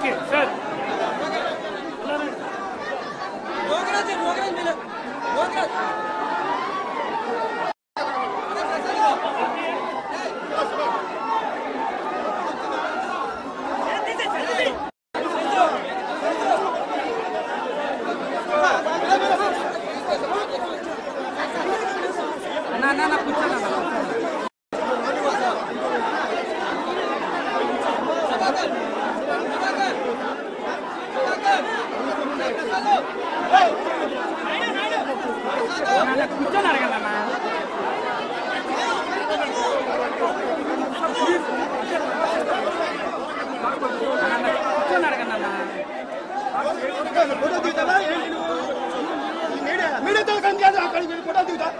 Okay sir Yograj Yograj मिला योगराज అన్న అన్న అన్న కూర్చోండి అన్న అన్న, కూర్చొని అడగండి అన్న అన్న, అన్న, కూర్చొని అడగండి అన్న మీడియాతో కలిసి కాదు అక్కడికి వెళ్ళి ఫోటో దిగుతా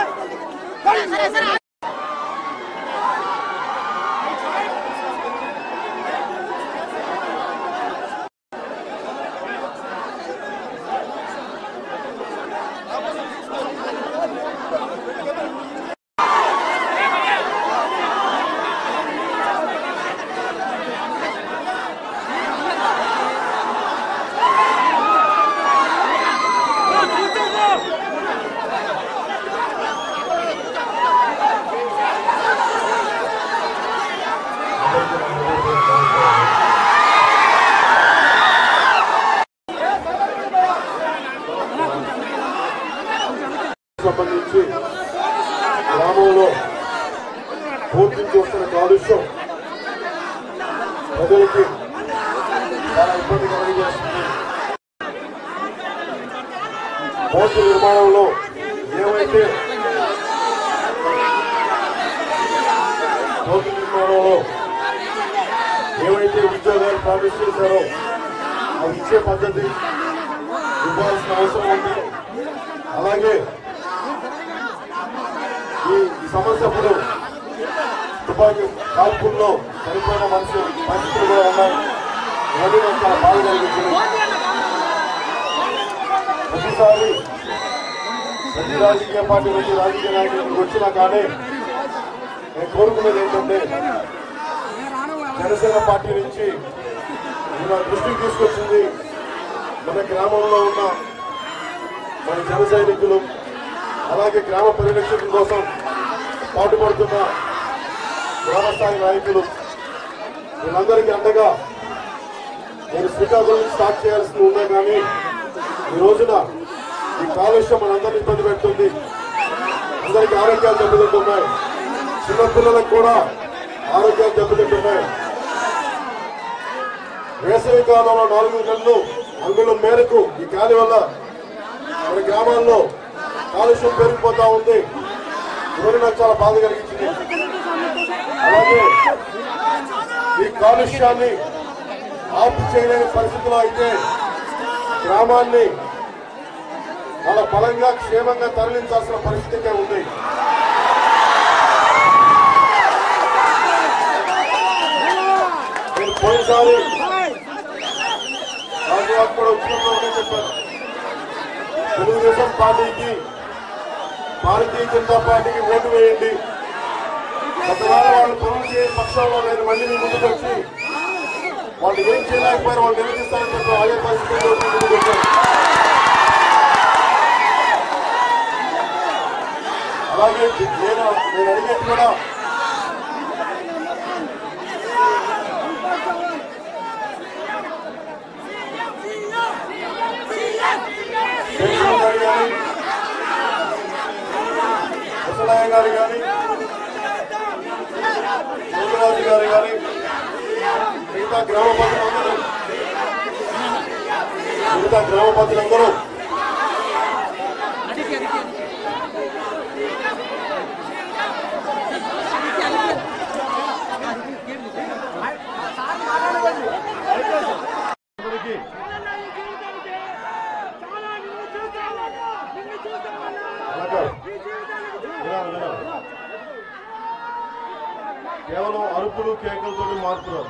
సంబంధించి గ్రామంలో పూర్తి వస్తున్న కాలుష్యం ప్రజలకి చాలా ఇబ్బంది కలిగజేస్తుంది పోర్టు నిర్మాణంలో ఏవైతే పోర్టు నిర్మాణంలో ఏవైతే ఉద్యోగాలు ప్రామిస్ చేశారో అవి ఇచ్చే పద్ధతి ఇవ్వాల్సిన అవసరం ఉంది అలాగే ఈ ఈ సమస్య అప్పుడు తుపాకీ కాల్పుల్లో చనిపోయిన మనిషి పరిస్థితులు కూడా ఉన్నాయి ఇవన్నీ నాకు చాలా బాధ కలిగించింది ప్రతిసారి ప్రతి రాజకీయ పార్టీ నుంచి రాజకీయ నాయకులకు వచ్చినా కానీ నేను కోరుకునేది ఏంటంటే జనసేన పార్టీ నుంచి ఇది నా దృష్టికి తీసుకొచ్చింది మన గ్రామంలో ఉన్న మన జన సైనికులు అలాగే గ్రామ పరిరక్షణ కోసం పాటుపడుతున్న గ్రామ స్థాయి నాయకులు వీళ్ళందరికీ అండగా నేను శ్రీకాకుళం నుంచి స్టార్ట్ చేయాల్సి ఉందే కానీ ఈ రోజున ఈ కాలుష్యం మనందరినీ ఇబ్బంది పెడుతుంది అందరికీ ఆరోగ్యాలు దెబ్బతింటున్నాయి చిన్నపిల్లలకు కూడా ఆరోగ్యాలు దెబ్బతింటున్నాయి వేసవి కాలంలో నాలుగు నెలలు అంగుళం మేరకు ఈ గాలి వల్ల మన గ్రామాల్లో కాలుష్యం పెరిగిపోతా ఉంది ఇవన్నీ నాకు చాలా బాధ కలిగించింది అలాగే ఈ కాలుష్యాన్ని ఆపు చేయలేని పరిస్థితిలో అయితే గ్రామాన్ని చాలా బలంగా క్షేమంగా తరలించాల్సిన పరిస్థితి ఉంది నేను పోయినసారి రాజువాకు కూడా వచ్చినప్పుడు ఒకటే చెప్పాను తెలుగుదేశం పార్టీకి భారతీయ జనతా పార్టీకి ఓటు వేయండి ఒకవేళ వాళ్ళు పనులు చేయని పక్షంలో నేను మళ్ళీ మీ ముందుకు వచ్చి వాళ్ళు ఏం చేయలేకపోయారు వాళ్ళు నిలదీస్తారని చెప్పి అదే పరిస్థితుల్లో మీ ముందుకు వచ్చాను అలాగే నేను నేను అడిగేది కూడా శేషరావు గారు కానీ ముసలయ్య గారు కానీ సోమరాజు గారు కానీ మిగతా గ్రామ ప్రజలందరూ మిగతా గ్రామ ప్రజలందరూ అందరికీ అలాగే వినాలి, వినాలి. కేవలం అరుపులు కేకలతో మారుతున్నారు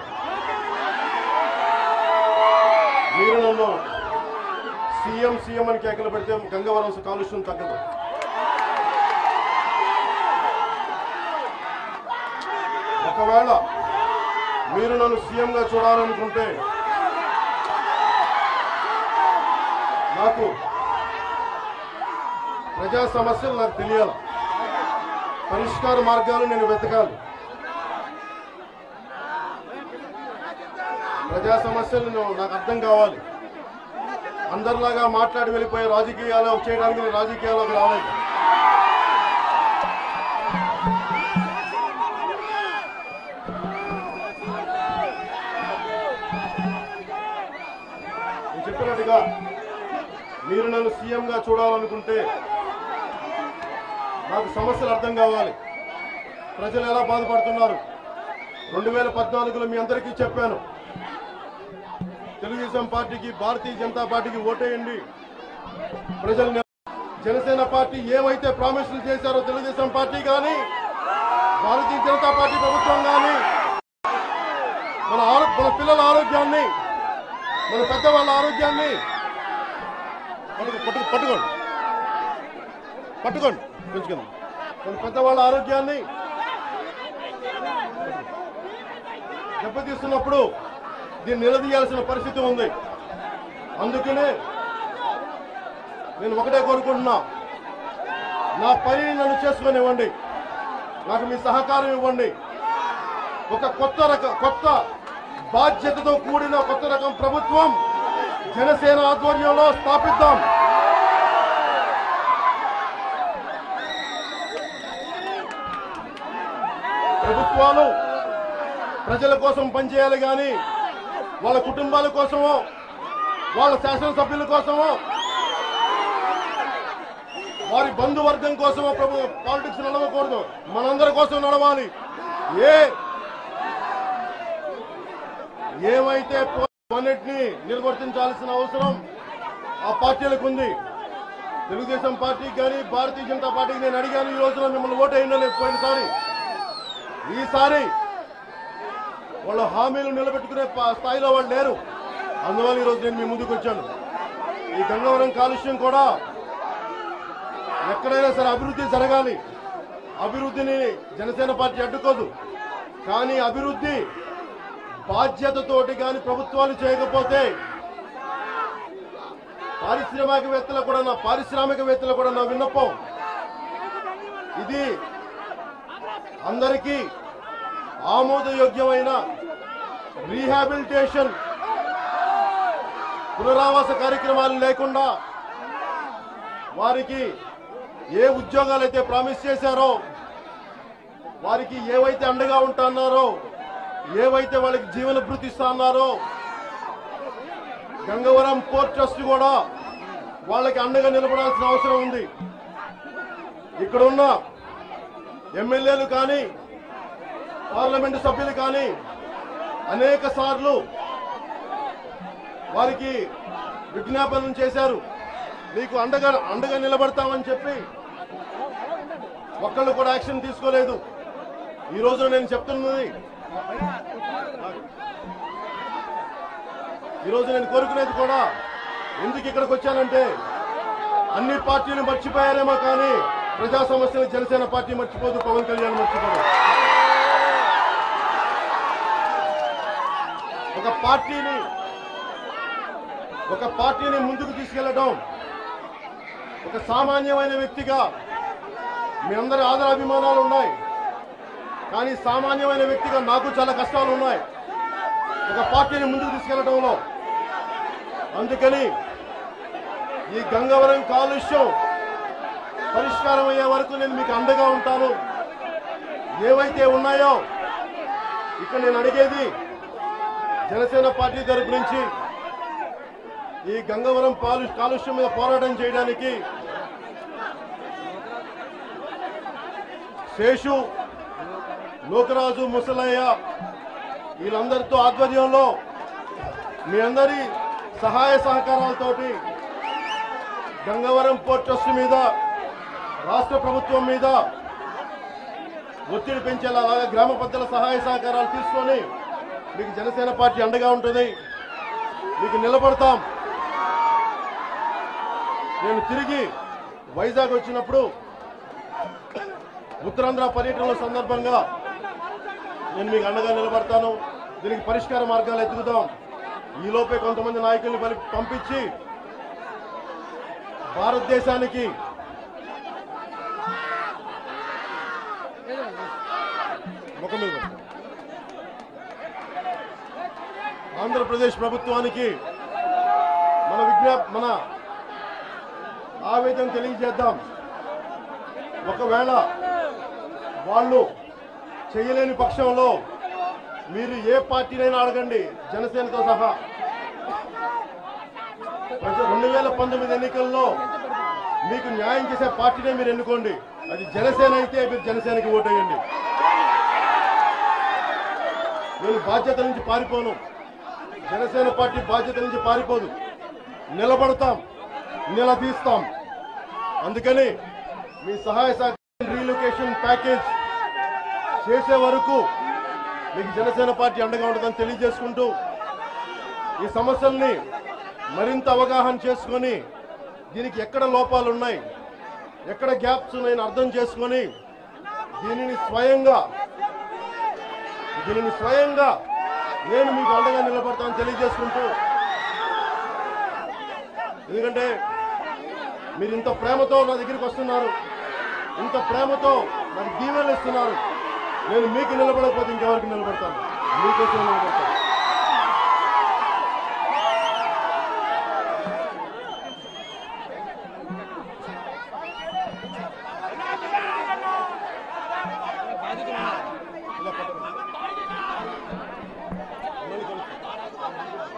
మీరు నన్ను సీఎం సీఎం అని కేకలు పెడితే గంగవరం కాలుష్యం తగ్గదు ఒకవేళ మీరు నన్ను సీఎంగా చూడాలనుకుంటే నాకు ప్రజా సమస్యలు నాకు తెలియాలి పరిష్కార మార్గాలు నేను వెతకాలి ప్రజా సమస్యలు నేను- నాకు అర్థం కావాలి అందరిలాగా మాట్లాడి వెళ్ళిపోయే రాజకీయాలు చేయడానికి నేను రాజకీయాల్లోకి రాలేదు నేను చెప్పినట్టుగా మీరు నన్ను సీఎంగా చూడాలనుకుంటే నాకు సమస్యలు అర్థం కావాలి ప్రజలు ఎలా బాధపడుతున్నారు రెండు వేల పద్నాలుగులో మీ అందరికీ చెప్పాను తెలుగుదేశం పార్టీకి భారతీయ జనతా పార్టీకి ఓటేయండి ప్రజలు నిల- జనసేన పార్టీ ఏమైతే ప్రామిసులు చేశారో తెలుగుదేశం పార్టీ కానీ భారతీయ జనతా పార్టీ ప్రభుత్వం కానీ మన ఆరో మన పిల్లల ఆరోగ్యాన్ని మన పెద్దవాళ్ళ ఆరోగ్యాన్ని పట్టుకో పట్టుకో పట్టుకోండి పట్టుకోండి పెంచుకుందాం మన పెద్దవాళ్ళ ఆరోగ్యాన్ని దెబ్బతీస్తున్నప్పుడు దీన్ని నిలదీయాల్సిన పరిస్థితి ఉంది అందుకనే నేను ఒకటే కోరుకుంటున్నా నా పని నన్ను చేసుకునివ్వండి నాకు మీ సహకారం ఇవ్వండి ఒక కొత్త రక కొత్త బాధ్యతతో కూడిన కొత్త రకం ప్రభుత్వం జనసేన ఆధ్వర్యంలో స్థాపిద్దాం ప్రభుత్వాలు ప్రజల కోసం పనిచేయాలి కానీ వాళ్ళ కుటుంబాల కోసమో వాళ్ళ శాసనసభ్యుల కోసమో వారి బంధువర్గం కోసమో ప్రభు పాలిటిక్స్ నడవకూడదు మనందరి కోసం నడవాలి ఏ ఏమైతే అన్నిటిని నిర్వర్తించాల్సిన అవసరం ఆ పార్టీలకు ఉంది తెలుగుదేశం పార్టీకి కానీ భారతీయ జనతా పార్టీకి నేను అడిగాను ఈ రోజున మిమ్మల్ని ఓటేయండి పోయినసారి ఈసారి వాళ్ళ హామీలు నిలబెట్టుకునే ప- స్థాయిలో వాళ్ళు లేరు అందువల్ల ఈరోజు నేను మీ ముందుకు వచ్చాను ఈ గంగవరం కాలుష్యం కూడా ఎక్కడైనా సరే అభివృద్ధి జరగాలి అభివృద్ధిని జనసేన పార్టీ అడ్డుకోదు కానీ అభివృద్ధి బాధ్యతతోటి కానీ ప్రభుత్వాలు చేయకపోతే పారిశ్రామికవేత్తలకు కూడా నా పారిశ్రామికవేత్తలకు కూడా నా విన్నపం ఇది అందరికీ ఆమోదయోగ్యమైన రీహాబిలిటేషన్ పునరావాస కార్యక్రమాలు లేకుండా వారికి ఏ ఉద్యోగాలు అయితే ప్రామిస్ చేశారో వారికి ఏవైతే అండగా ఉంటున్నారో ఏవైతే వాళ్ళకి జీవన భృతి ఇస్తున్నారో గంగవరం పోర్ట్ ట్రస్ట్ కూడా వాళ్ళకి అండగా నిలబడాల్సిన అవసరం ఉంది ఇక్కడున్న ఎమ్మెల్యేలు కానీ పార్లమెంటు సభ్యులు కానీ అనేక సార్లు వారికి విజ్ఞాపనం చేశారు మీకు అండగా అండగా నిలబడతామని చెప్పి ఒక్కళ్ళు కూడా యాక్షన్ తీసుకోలేదు ఈ రోజు నేను చెప్తున్నది ఈ రోజు నేను కోరుకునేది కూడా ఎందుకు ఇక్కడికి వచ్చానంటే అన్ని పార్టీలు మర్చిపోయారేమో కానీ ప్రజా సమస్యలు జనసేన పార్టీ మర్చిపోదు పవన్ కళ్యాణ్ మర్చిపోదు ఒక పార్టీని ఒక పార్టీని ముందుకు తీసుకెళ్లడం ఒక సామాన్యమైన వ్యక్తిగా మీ అందరి ఆదరాభిమానాలు ఉన్నాయి కానీ సామాన్యమైన వ్యక్తిగా నాకు చాలా కష్టాలు ఉన్నాయి ఒక పార్టీని ముందుకు తీసుకెళ్లడంలో అందుకని ఈ గంగవరం కాలుష్యం పరిష్కారం అయ్యే వరకు నేను మీకు అండగా ఉంటాను ఏవైతే ఉన్నాయో ఇక్కడ నేను అడిగేది జనసేన పార్టీ తరపు నుంచి ఈ గంగవరం పాలు కాలుష్యం మీద పోరాటం చేయడానికి శేషు లోకరాజు ముసలయ్య వీళ్ళందరితో ఆధ్వర్యంలో మీ అందరి సహాయ సహకారాలతోటి గంగవరం పోర్ట్ ట్రస్ట్ మీద రాష్ట్ర ప్రభుత్వం మీద ఒత్తిడి పెంచేలా అలాగే గ్రామ పెద్దల సహాయ సహకారాలు తీసుకొని మీకు జనసేన పార్టీ అండగా ఉంటుంది మీకు నిలబడతాం నేను తిరిగి వైజాగ్ వచ్చినప్పుడు ఉత్తరాంధ్ర పర్యటనల సందర్భంగా నేను మీకు అండగా నిలబడతాను దీనికి పరిష్కార మార్గాలు ఎత్తుకుదాం ఈలోపే కొంతమంది నాయకుల్ని పలి- పంపించి భారతదేశానికి ముఖం మీద పెట్టు. ఆంధ్రప్రదేశ్ ప్రభుత్వానికి మన విజ్ఞాప్ మన ఆవేదన తెలియజేద్దాం ఒకవేళ వాళ్ళు చేయలేని పక్షంలో మీరు ఏ పార్టీనైనా అడగండి జనసేనతో సహా ప్రజ- రెండు వేల పంతొమ్మిది ఎన్నికల్లో మీకు న్యాయం చేసే పార్టీనే మీరు ఎన్నుకోండి అది జనసేన అయితే మీరు జనసేనకి ఓటేయండి నేను బాధ్యత నుంచి పారిపోను జనసేన పార్టీ బాధ్యత నుంచి పారిపోదు నిలబడతాం నిలదీస్తాం అందుకని మీ సహాయ సహకారం రీలొకేషన్ ప్యాకేజ్ చేసే వరకు మీకు జనసేన పార్టీ అండగా ఉంటుందని తెలియజేసుకుంటూ ఈ సమస్యల్ని మరింత అవగాహన చేసుకొని దీనికి ఎక్కడ లోపాలు ఉన్నాయి ఎక్కడ గ్యాప్స్ ఉన్నాయని అర్థం చేసుకొని దీనిని స్వయంగా దీనిని స్వయంగా నేను మీకు అండగా నిలబడతానని తెలియజేసుకుంటూ ఎందుకంటే మీరు ఇంత ప్రేమతో నా దగ్గరికి వస్తున్నారు ఇంత ప్రేమతో నాకు దీవెనలు ఇస్తున్నారు నేను మీకు నిలబడకపోతే ఇంకెవరికి నిలబడతాను మీకోసం నిలబడతాను ఇలా పట్టుకో. మళ్ళీ కలుపు.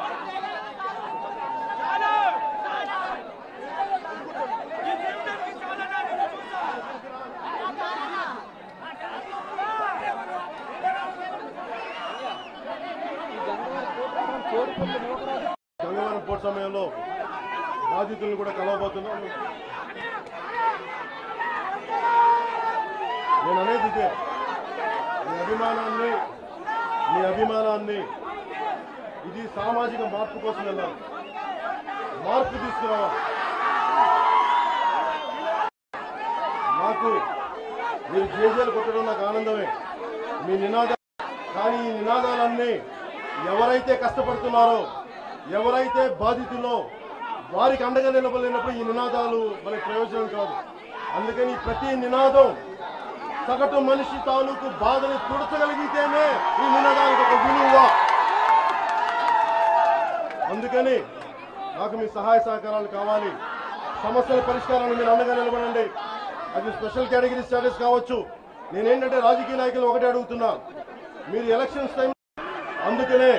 గంగవరం పోర్ట్ సమయంలో బాధితులను కూడా కలవబోతున్నాం నేను అనేది ఇదే మీ అభిమానాన్ని మీ అభిమానాన్ని ఇది సామాజిక మార్పు కోసం వెళ్ళాలి మార్పు తీసుకురావాలి నాకు మీరు జేజేలు కొట్టడం నాకు ఆనందమే మీ నినాద కానీ ఈ నినాదాలన్నీ ఎవరైతే కష్టపడుతున్నారో ఎవరైతే బాధితులో వారికి అండగా నిలబడినప్పుడు ఈ నినాదాలు మనకి ప్రయోజనం కాదు అందుకని ప్రతి నినాదం సగటు మనిషి తాలూకు బాధని తుడచగలిగితేనే ఈ నినాదానికి ఒక విలువ అందుకని నాకు మీ సహాయ సహకారాలు కావాలి సమస్యల పరిష్కారాన్ని మీరు అండగా నిలబడండి అది స్పెషల్ కేటగిరీ స్టేటస్ కావచ్చు నేనేంటంటే రాజకీయ నాయకులు ఒకటే అడుగుతున్నా మీరు ఎలక్షన్స్ టైం అందుకనే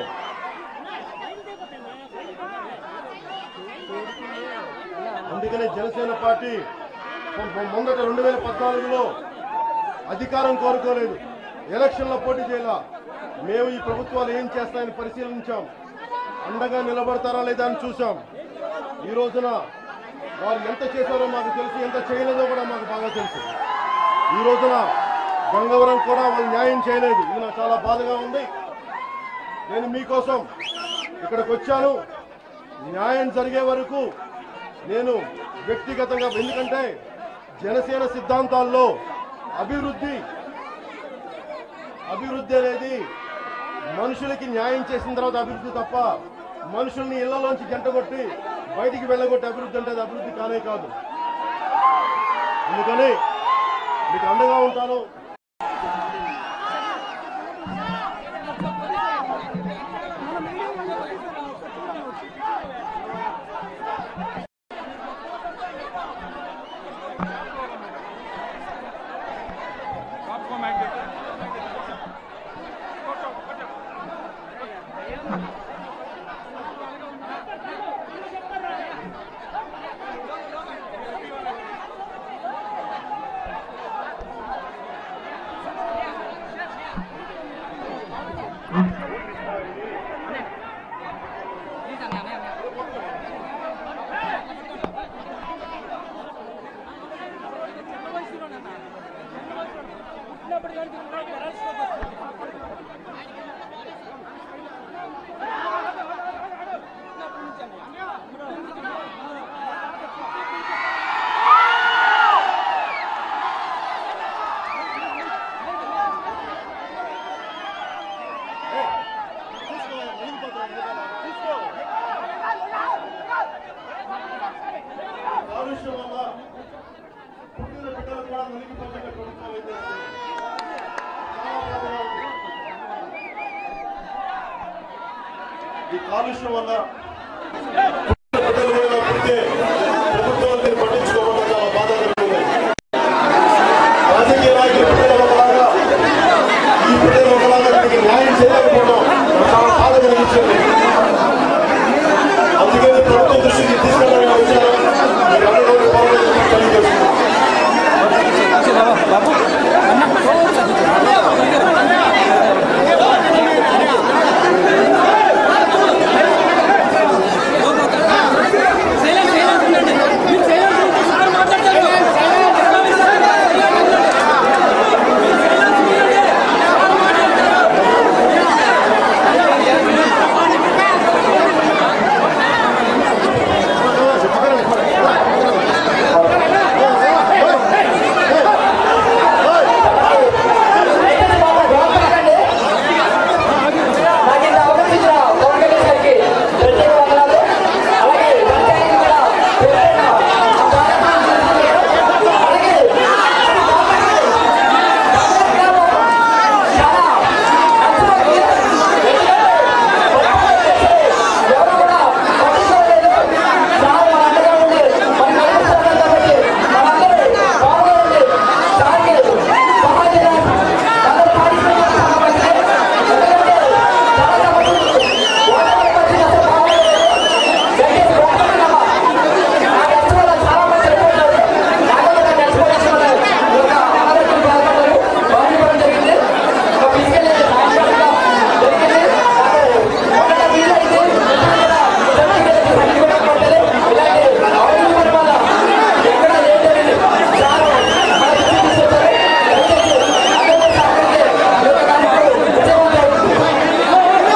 అందుకనే జనసేన పార్టీ మొ- మొదట రెండు వేల పద్నాలుగులో అధికారం కోరుకోలేదు ఎలక్షన్లో పోటీ చేయాల మేము ఈ ప్రభుత్వాలు ఏం చేస్తాయని పరిశీలించాం అండగా నిలబడతారా లేదా అని చూసాం ఈ రోజున వారు ఎంత చేశారో మాకు తెలుసు ఎంత చేయలేదో కూడా మాకు బాగా తెలుసు ఈ రోజున గంగవరం కూడా వాళ్ళు న్యాయం చేయలేదు ఇది నాకు చాలా బాధగా ఉంది నేను మీకోసం ఇక్కడికి వచ్చాను న్యాయం జరిగే వరకు నేను వ్యక్తిగతంగా ఎందుకంటే జనసేన సిద్ధాంతాల్లో అభివృద్ధి అభివృద్ధి అనేది మనుషులకి న్యాయం చేసిన తర్వాత అభివృద్ధి తప్ప మనుషుల్ని ఇళ్లలోంచి గంటగొట్టి బయటికి వెళ్ళగొట్టి అభివృద్ధి అంటే అది అభివృద్ధి కానే కాదు అందుకని మీకు అండగా ఉంటాను आपको मैच देता చిన్నప్పటి కానీ పెరాల్సిస్ కాలుష్యం వల్ల పుట్టిన బిడ్డలు కూడా నలిగిపోతున్న ప్రభుత్వం ఏం చేస్తుంది చాలా బాధగా ఉంది. ఈ కాలుష్యం వల్ల బిడ్డలు కూడా పుడితే ప్రభుత్వాలు దీన్ని పట్టించుకోకుండా చాలా బాధ కలుగుతుంది రాజకీయ నాయకులు బిడ్డలు ఒకలాగా ఈ బిడ్డలు ఒకలాగా దీనికి న్యాయం చేయలేకపోవడం నాకు చాలా బాధ కలిగించింది అందుకని ప్రభుత్వ దృష్టికి తీసుకెళ్ళాలని వచ్చాను మీరు అందరూ పాల్గొని తెలియజేస్తున్నాను సైలెంట్ సైలెంట్ ఉండండి మీరు సైలెంట్ ఉంటే సార్ మాట్లాడతారు నాకు ఇంత అవకాశం ఇచ్చిన పవన్ కళ్యాణ్ గారికి ప్రత్యేక వందనాలు అలాగే పంచాయతీ కూడా పేరుపేరున అలాగే చాలా కష్టపడి ఎవరు కూడా పట్టించుకోలేదు చాలా మన అండగా ఉండి మన నడిపిస్తున్నారు కాబట్టి మనందరూ బాగుండి దానికి సమాజం అందరూ పాటిస్తున్నారు చాలా మంచిది ఎందుకంటే చాలా మంది ఓటమి వచ్చిన అసలు బాగోలేదు దయచేసి ఒక్కరినమ్మా నా కలిసి వల్ల చాలా మంది చనిపోతున్నారు నాకు కూడా కలిసి వచ్చిన ఒక అనారోగ్యం బాధపడ్డారు బాధపడడం జరిగింది ఒక ఫిజికల్ హాస్పిటల్లో జరిగింది నాకు ఒకట వీలు అయితే సర్టిఫికేట్ సర్టిఫికేట్ పడ్డది ఇలాగే ఆరోగ్యం వల్ల ఎక్కడ ఏం జరిగింది చాలా మన దృష్టికి తీసుకొచ్చారు దయచేసి అందరూ సహకరించి ఈ యొక్క కార్యక్రమం విజయవంతం అవుతుంది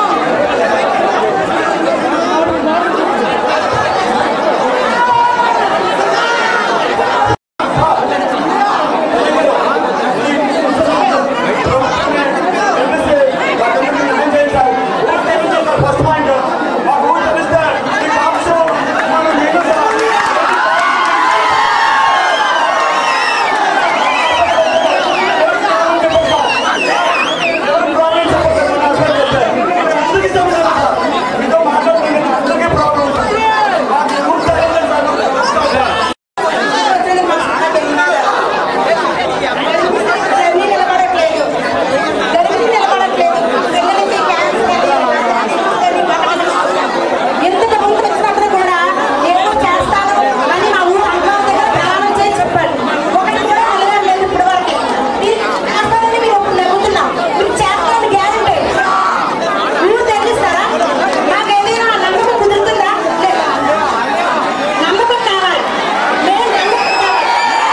నిలబడట్లేదు జరిగి నిలబడట్లేదు పిల్లలకి ఎంత ముందు వచ్చినప్పుడు కూడా ఏదో చేస్తాను అని మా ఊరు అంకం దగ్గర ప్రయాణం చేసి చెప్పాడు ఒకటి కూడా నిలబడలేదు ఇప్పటి వరకు మీరు చేస్తారని మీరు నమ్ముతున్నాం మీరు చేస్తారని గ్యారంటీ ఊరు తెలిస్తారా నాకు ఏదైనా నమ్మకం కుదురుతుందా లేదా నమ్మకం కావాలి మేము నమ్మకం కావాలి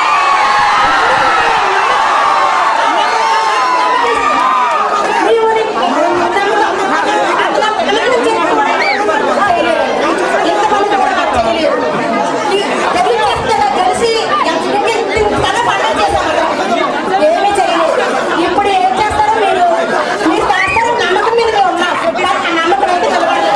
మీ ఊరి అట్లా పిల్లలు చేసుకోవడానికి ఎంతమంది కూడా నాకు తెలియదు తెలియజేస్తే కలిసి ఎంత పండుగ చేశాము ఏమీ చేయలేదు ఇప్పుడు ఏం చేస్తారో మీరు మీరు చేస్తారో నమ్మకం మీదనే ఉన్నాం కానీ ఆ నమ్మకం అయితే నిలబడలేదు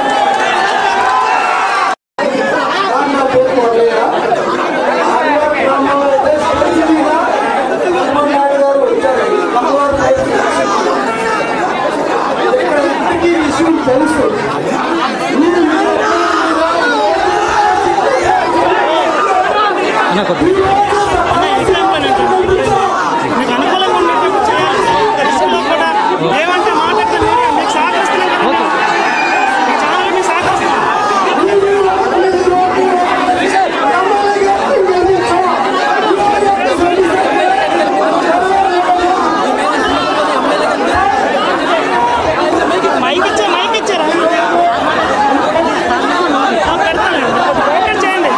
నా పేరు మొదలయ్య గ్రామంలో అయితే స్పెసిఫిక్గా హనుమాన్ నాయుడు గారు వచ్చారు అమ్మవారి సైతం ఇక్కడ ఇంటికి విషయం తెలుసు మీకు అనుకూలంగా ఉన్నట్టు చేయాలి రిస్క్లో కూడా ఏమంటే మాట్లాడితే మీరు మీకు సహకరిస్తున్నాం కదా మీ ఛానల్ మీకు సహకరిస్తున్నాం మైక్ ఇచ్చా మైక్ ఇచ్చారా ఆ, పెడతాను ఓపెన్ చేయండి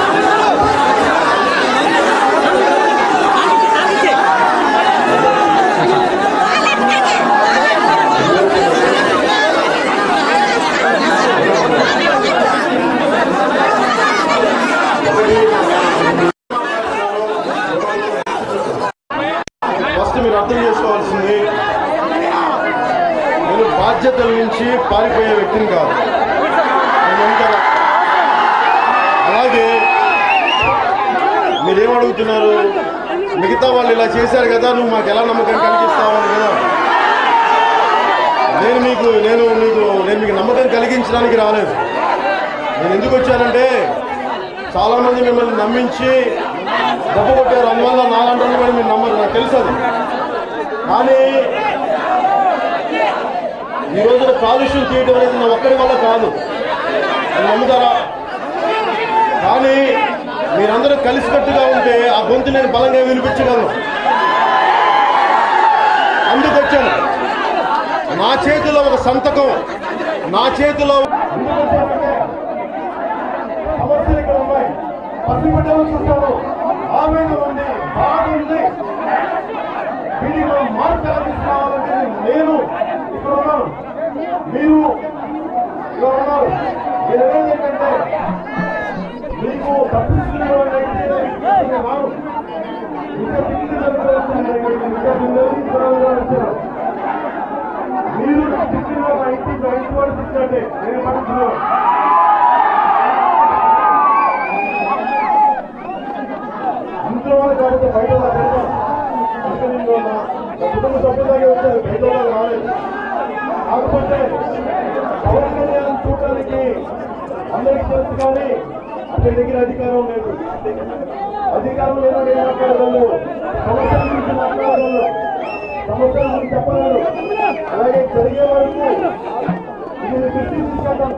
ఫస్ట్ మీరు అర్థం చేసుకోవాల్సింది నేను బాధ్యతల నుంచి పారిపోయే వ్యక్తిని కాదు నేను ఇంకా అలాగే మీరేం అడుగుతున్నారు మిగతా వాళ్ళు ఇలా చేశారు కదా నువ్వు మాకు ఎలా నమ్మకం కలిగిస్తావని కదా నేను మీకు నేను మీకు నేను మీకు నమ్మకం కలిగించడానికి రాలేదు నేను ఎందుకు వచ్చానంటే చాలా మంది మిమ్మల్ని నమ్మించి దెబ్బ కొట్టారు అందువల్ల నాలాంటి వాళ్ళు కూడా మీరు నమ్మరు నాకు తెలుసు అది కానీ ఈ రోజున కాలుష్యం చేయడం అనేది నా ఒక్కడి వల్ల కాదు అది నమ్ముతారా కానీ మీరందరూ కలిసికట్టుగా ఉంటే ఆ గొంతు నేను బలంగా వినిపించగలను అందుకు వచ్చాను నా చేతిలో ఒక సంతకం నా చేతిలో సమస్యలు ఇక్కడ ఉన్నాయి పసిబిడ్డలు చూస్తాను ఆవేదన ఉంది బాధ ఉంది వీటిలో మార్పు ఎలా తీసుకురావాలంటే నేను ఇక్కడ ఉన్నాను మీరు ఇక్కడ ఉన్నారు మీరు అనేది ఏంటంటే మీకు తప్పించుకునే రాను ఇంకా పిచ్చి జరుగుతుంది. ఇంకా నిందలు వచ్చారు మీరు చెప్పిన ఒక ఇంటి ఇంటి వాళ్ళు తిట్టండి నేను పడుతున్నాను ఇంట్లో వాళ్ళు కాబట్టి బయట వాళ్ళు పెడతాం. ఇంకా నేను నా నా కుటుంబ సభ్యులాగే వచ్చాను బయట వాళ్ళు రాలేదు కాకపోతే పవన్ కళ్యాణ్ చూడడానికి అందరికీ తెలుసు కానీ అతని దగ్గర అధికారం లేదు అధికారం లేదని ఏం మాట్లాడగలరు సమస్యల గురించి మాట్లాడగలరు సమస్యల గురించి చెప్పగలరు అలాగే జరిగే వరకు ఇది దృష్టి తీసుకెళ్తాం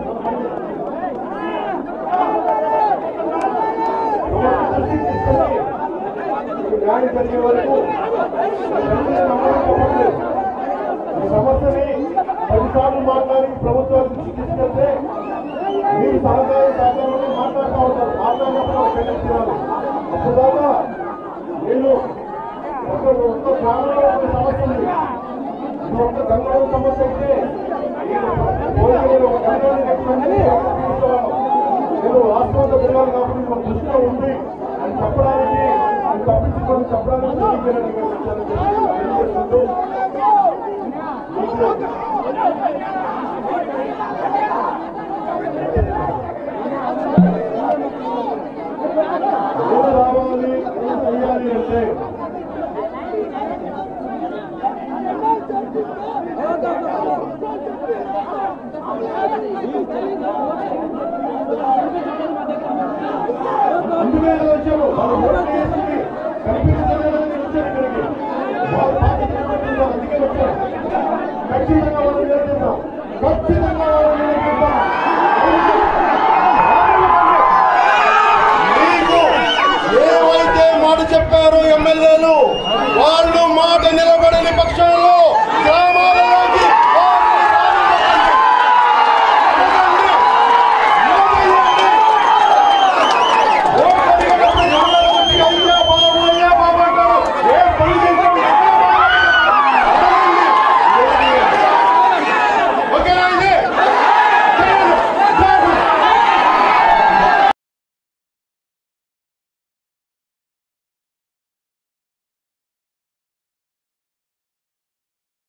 సమస్య దృష్టి తీసుకెళ్ళి ఇది న్యాయం జరిగే వరకు ప్రజలు నమ్మకం చెప్పట్లేదు. ఈ సమస్యని పదిసార్లు మాట్లాడి ప్రభుత్వానికి దృష్టి తీసుకెళ్తే మీరు సహకార సహకారంలో మాట్లాడుతూ ఉంటారు మాట్లాడినప్పుడు ఒక ఖండించాలి అప్పుడు దాకా నేను ఒక ఒక్క గ్రామంలో ఒక సమస్య ఉంది ఇది ఒక్క గంగలో సమస్య అయితే నేను ఒక గంగలోని తీసుకోవాలి నేను వాస్తవంగా తిరగాలి కాబట్టి మన దృష్టిలో ఉంది అని చెప్పడానికి అని తప్పించుకొని చెప్పడానికి తెలియజేయడానికి నేను వచ్చానని చెప్పి తెలియజేసుకుంటూ మీకు ఎవరు రావాలి ఎవరు చేయాలి అంటే అందుకే ఇలా వచ్చాము వాళ్ళు ఓటు వేసింది కనిపించలేదని వచ్చారు ఇక్కడికి వాళ్ళు పార్టీ పెట్టింది, అందుకే వచ్చారు